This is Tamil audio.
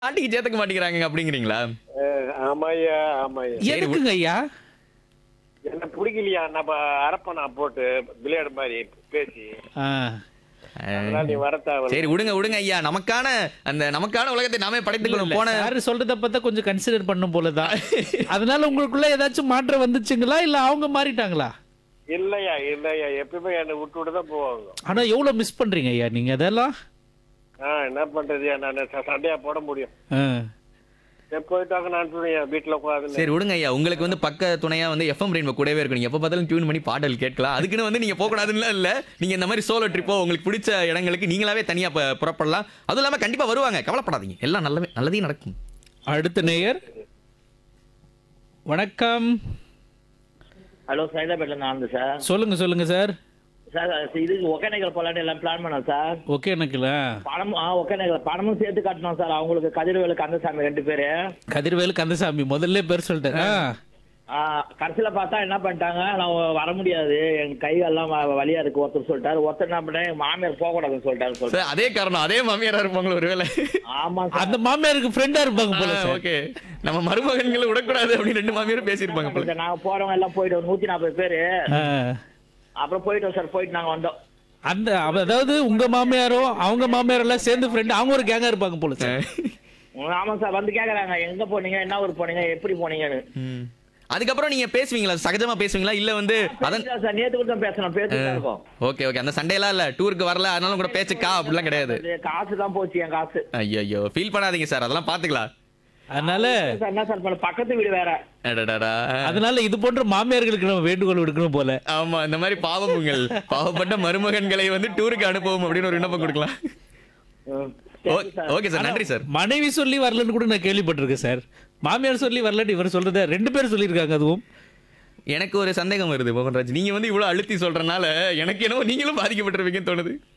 பாட்டிக்கு சேர்த்துக்க மாட்டேங்கிறாங்க அப்படிங்கிறீங்களா அஹ், ஆமாய்யா ஆமாய்யா எதுக்குங்க ஐயா என்ன பிடிக்கலையா நம்ம அரப்ப நான் போட்டு விளையாடு மாதிரி பேசி ஆ. அதனால நீ வர தேவையில்ல. சரி விடுங்க விடுங்க ஐயா நமக்கான அந்த நமக்கான உலகத்தை நாமே படைத்துக்கணும் போன சார் சொல்றத பார்த்தா கொஞ்சம் கன்சிடர் பண்ணும் போலதான் அதனால உங்களுக்குள்ள ஏதாச்சும் மாற்றம் வந்துச்சுங்களா இல்ல அவங்க மாறிட்டாங்களா இல்லையா இல்லையா எப்பயுமே என்னை விட்டு விட்டு தான் போவாங்க ஆனா எவ்வளவு மிஸ் பண்றீங்க ஐயா நீங்க அதெல்லாம் ஆ என்ன பண்றதுயா நான் ச- சண்டையா போட முடியும் ஆ. சரி, போயிட்டாங்க நான் அனுப்புவேன் வீட்டுல உட்காந்து சரி விடுங்க ஐயா உங்களுக்கு வந்து பக்க துணையா வந்து எஃப்எம் ரெயின்போ கூடவே இருக்கும் நீங்க எப்ப பார்த்தாலும் டியூன் பண்ணி பாடல் கேட்கலாம் அதுக்குன்னு வந்து நீங்க போக கூடாதுன்னு இல்ல நீங்க இந்த மாதிரி சோலோ ட்ரிப்போ உங்களுக்கு பிடிச்ச இடங்களுக்கு நீங்களாவே தனியா ப- புறப்படலாம் அதுவும் இல்லாம கண்டிப்பா வருவாங்க கவலைப்படாதீங்க எல்லாம் நல்லவே நல்லதே நடக்கும் அடுத்த நேயர் வணக்கம் ஹலோ சைதாபேட்ல இருந்து ஆனந்த் சார் சொல்லுங்க சொல்லுங்க சார் சார் இது ஒகேனக்கல் போலான்னு எல்லாம் பிளான் பண்ணோம் சார் ஓகே எனக்குல பணமும் ஆ ஒகேனக்கல் பணமும் சேர்த்து கட்டணும் சார் அவங்களுக்கு கதிர்வேலு கந்தசாமி ரெண்டு பேரு கதிர்வேலு கந்தசாமி முதல்ல பேர் சொல்லிட்டேன் ஆ. ஆ, கடைசியில பார்த்தா என்ன பண்ணிட்டாங்க நான் வர முடியாது என் கைகள்லாம் வ- வலியா இருக்கு ஒருத்தர் சொல்லிட்டாரு ஒருத்தர் என்ன பண்ணேன் எங்க மாமியார் போக கூடாதுன்னு சொல்லிட்டாரு சொல்லிட்டு சார் அதே காரணம் அதே மாமியாரா இருப்பாங்களோ ஒருவேளை ஆமா சார் அந்த மாமியாருக்கு ஃப்ரெண்டா இருப்பாங்க போல சார் ஓகே நம்ம மருமகன்களை விடக்கூடாது அப்படின்னு ரெண்டு மாமியாரும் பேசியிருப்பாங்க போல நாங்க போறவங்க எல்லாம் போயிட்டு நூத்தி நாற்பது பேரு ஆ. அப்புறம் போயிட்டோம் சார் போயிட்டு நாங்க வந்தோம் அந்த அவ- அதாவது உங்க மாமியாரும் அவங்க மாமியாரும் எல்லாம் சேர்ந்து ஃப்ரெண்ட் அவங்க ஒரு கேங்கா இருப்பாங்க போல சார் ம், ஆமா சார் வந்து கேக்குறாங்க எங்க போனீங்க என்ன ஊர் போனீங்க எப்படி போனீங்கன்னு ம். அதுக்கப்புறம் நீங்க பேசுவீங்களா சகஜமா பேசுவீங்களா இல்ல வந்து அதன் பேசுறோம் சார் நேத்து கூட தான் பேசணும் பேசிட்டு தான் இருக்கோம் ஓகே ஓகே அந்த சண்டேலாம் இல்ல டூருக்கு வரல அதனால கூட பேச்சுக்கா அப்படிலாம் கிடையாது இது காசு தான் போச்சு என் காசு ஐயோ ஃபீல் பண்ணாதீங்க சார் அதெல்லாம் பாத்துக்கலாம் அதனால சார் என்ன சார் பண்ண பக்கத்து வீடு வேற அடடடா. அதனால இது போன்ற மாமியார்களுக்கு நம்ம வேண்டுகோள் விடுக்கணும் போல ஆமா இந்த மாதிரி பாவமுங்கள் பாவப்பட்ட மருமகன்களை வந்து டூருக்கு அனுப்பவும் அப்படின்னு ஒரு விண்ணப்பம் கொடுக்கலாம் ம். ஓ- ஓகே சார் நன்றி சார் மனைவி சொல்லி வரலன்னு கூட நான் கேள்விப்பட்டிருக்கேன் சார் மாமியார் சொல்லி வரலன்னு இவர் சொல்றத ரெண்டு பேர் சொல்லியிருக்காங்க அதுவும் எனக்கு ஒரு சந்தேகம் வருது மோகன்ராஜ் நீங்க வந்து இவ்வளவு அழுத்தி சொல்றனால எனக்கு என்னவோ நீங்களும் பாதிக்கப்பட்டிருப்பீங்கன்னு தோணுது